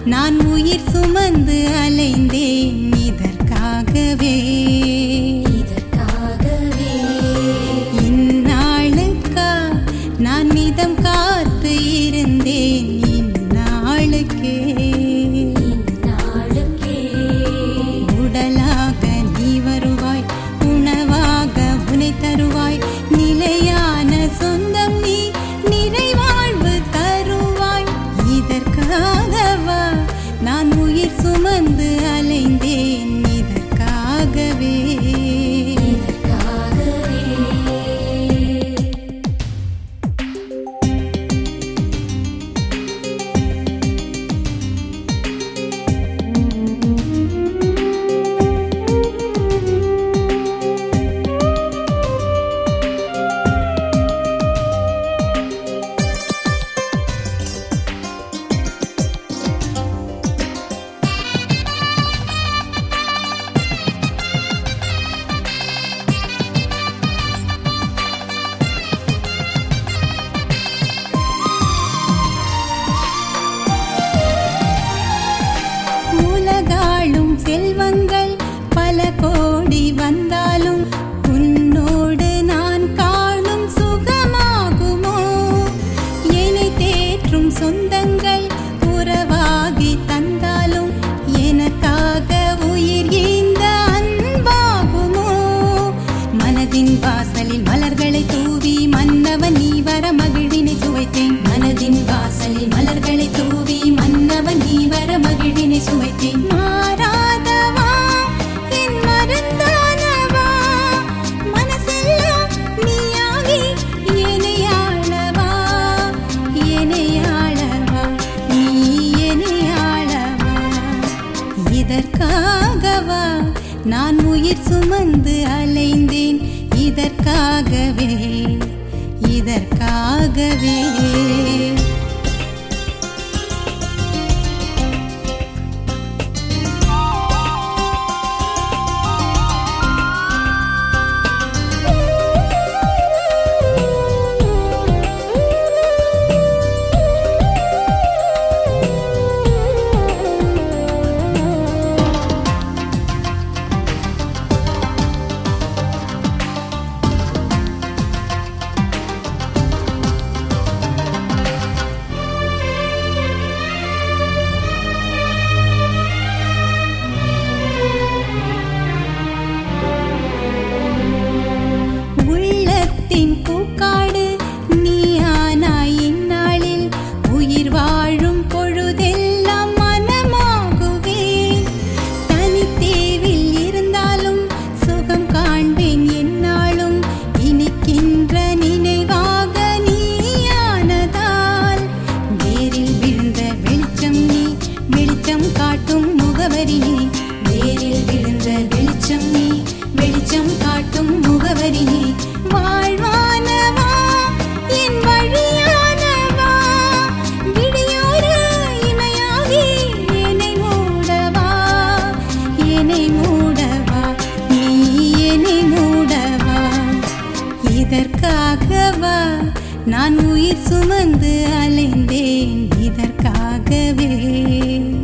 நான் உயிர் சுமந்து அலைந்தேன் இதற்காகவே இதற்காகவே இந்நாளுக்கா நான் மிதம் காத்து இருந்தேன் இந்நாளுக்கே இந்நாளுக்கே உடலாக நீ வருவாய் உணவாக உனை தருவாய் நிலையான சொந்தம் நீ நிறைவாழ்வு தருவாய் இதற்காகவா நான் உயிர் சுமந்து அலைந்தேன் இதற்காகவே இதற்காகவே உலகாளும் செல்வங்கள் பல கோடி வந்தாலும் உன்னோடு நான் காணும் சுகமாகுமோ என்னை தேற்றும் சொந்தங்கள் உறவாகி தந்தாலும் எனக்காக உயிர் ஈந்த அன்பாகுமோ மனதின் வாசலில் மலர்களை தூவி மன்னவன் நீ வர மகிழ்வினை சுவைத்தேன் மனதின் வாசலில் மலர்களை தூவி மன்னவன் நீ வர மகிழ்வினை சுவைத்தேன் மாறாதவா என் மருந்தானவா மனசெல்லாம் நீயாகி என்னையாளவா என்னையாளவா நீ என்னையாளவா இதற்காகவா நான் உயிர் சுமந்து அலைந்தேன் இதற்காகவே இதற்காகவே உள்ளத்தின் பூக்காடு நீ ஆனாய் இந்நாளில் உயிர் வாழும் பொழுதெல்லாம் மனமாகுவேன் தனித்தேவில் இருந்தாலும் சுகம் காண்பேன் எந்நாளும் இனிக்கின்ற நினைவாக நீயானதால் வேரில் விழுந்த வெளிச்சம் நீ வெளிச்சம் காட்டும் முகவரி நீ வேரில் விழுந்த வெளிச்சம் நீ வெளிச்சம் காட்டும் முகவரி நீ வாழ்வானவா என் வழியானவா விடியோர இமையாகி என்னை மூடவா என்னை மூடவா நீ என்னை மூடவா இதற்காகவா நான் உயிர் சுமந்து அலைந்தேன் இதற்காகவே